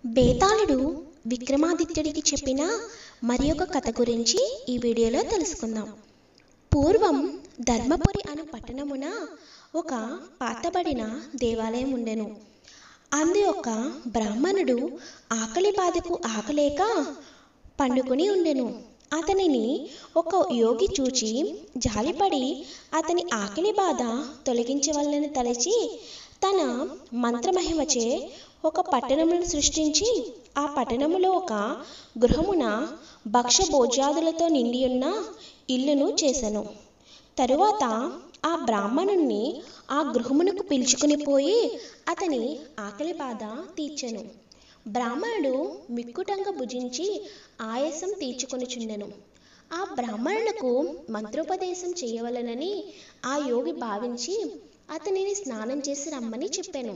బేతాళుడు విక్రమాదిత్యుడికి చెప్పిన మరి ఒక కథ గురించి ఈ వీడియోలో తెలుసుకుందాం పూర్వం ధర్మపురి అను పట్టణమున ఒక పాతబడిన దేవాలయం ఉండెను అందు ఒక బ్రాహ్మణుడు ఆకలి బాధకు ఆకలేక పండుకొని ఉండెను అతనిని ఒక యోగి చూచి జాలిపడి అతని ఆకలి బాధ తొలగించవలని తలచి తన మంత్రమహిమచే ఒక పట్టణమును సృష్టించి ఆ పట్టణములో ఒక గృహమున భక్ష భోజ్యాదులతో నిండియున్న ఇల్లును చేసెను తరువాత ఆ బ్రాహ్మణుణ్ణి ఆ గృహమునకు పిలుచుకుని పోయి అతని ఆకలి బాధ తీర్చెను బ్రాహ్మణుడు మిక్కుటంగా భుజించి ఆయాసం తీర్చుకొనుచుండెను ఆ బ్రాహ్మణులకు మంత్రోపదేశం చేయవలనని ఆ యోగి భావించి అతనిని స్నానం చేసి రమ్మని చెప్పాను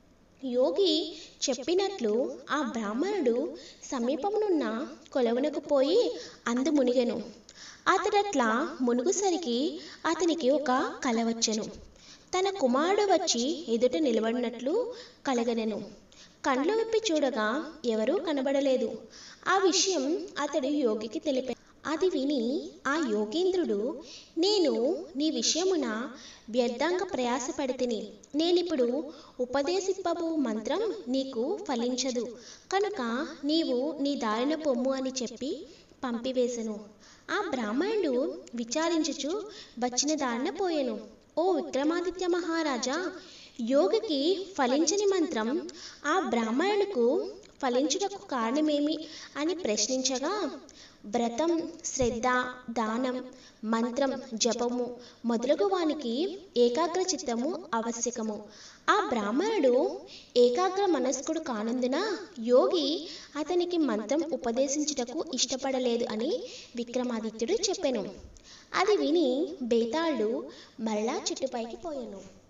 యోగి చెప్పినట్లు ఆ బ్రాహ్మణుడు సమీపమునున్న కొలవునకు పోయి అందు మునిగెను అతడట్లా మునుగుసరికి అతనికి ఒక కల వచ్చెను తన కుమారుడు వచ్చి ఎదుట నిలబడినట్లు కలగనెను కండ్లు విప్పి చూడగా ఎవరూ కనబడలేదు ఆ విషయం అతడు యోగికి తెలిపాడు అది విని ఆ యోగేంద్రుడు నేను నీ విషయమున వ్యర్థంగా ప్రయాసపడితిని నేనిప్పుడు ఉపదేశిప్పబు మంత్రం నీకు ఫలించదు కనుక నీవు నీ దారిన పొమ్ము అని చెప్పి పంపివేశను ఆ బ్రాహ్మణుడు విచారించుచు వచ్చిన దారిన పోయెను ఓ విక్రమాదిత్య మహారాజా యోగికి ఫలించని మంత్రం ఆ బ్రాహ్మణులకు ఫలించుటకు కారణమేమి అని ప్రశ్నించగా వ్రతం శ్రద్ధ దానం మంత్రం జపము మొదలగు వానికి ఏకాగ్ర చిత్తము ఆవశ్యకము ఆ బ్రాహ్మణుడు ఏకాగ్ర మనస్కుడు కానందున యోగి అతనికి మంత్రం ఉపదేశించుటకు ఇష్టపడలేదు అని విక్రమాదిత్యుడు చెప్పెను అది విని బేతాళుడు మరలా చెట్టుపైకి పోయాను